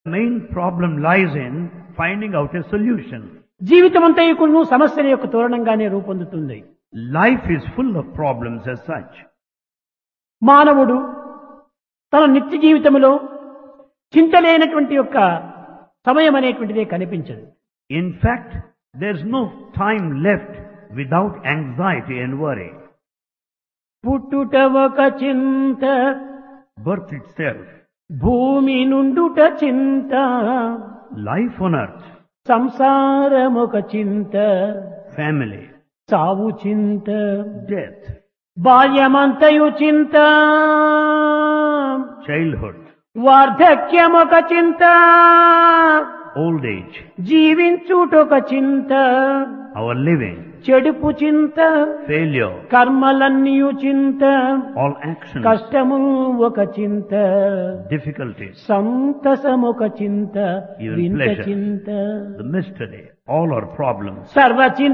main problem lies in finding out a solution. జీవితం అంతా కూడా సమస్యల యొక్క తోరణంగానే రూపొందుతుంది Life is full of problems as such. మానవుడు తన నిత్య జీవితంలో చింతలేనటువంటి యొక్క సమయం అనేటువంటిదే కనిపించదు In fact, there's no time left without anxiety and worry. పుట్టుట ఒక చింత Birth itself, భూమి నుండుట చింత life on earth, సంసారం ఒక చింత family, చావు చింత death, బాల్యమంతయు చింత childhood, వార్ధక్యం ఒక చింత old age, జీవించుటొక చింత our living, చెడుపు చింత failure, కర్మలన్నీయు చింత all actions, కష్టము ఒక చింత difficulties, సంతసమొక చింత Even వింత pleasure. చింత the mystery, all are problems. సర్వ చింత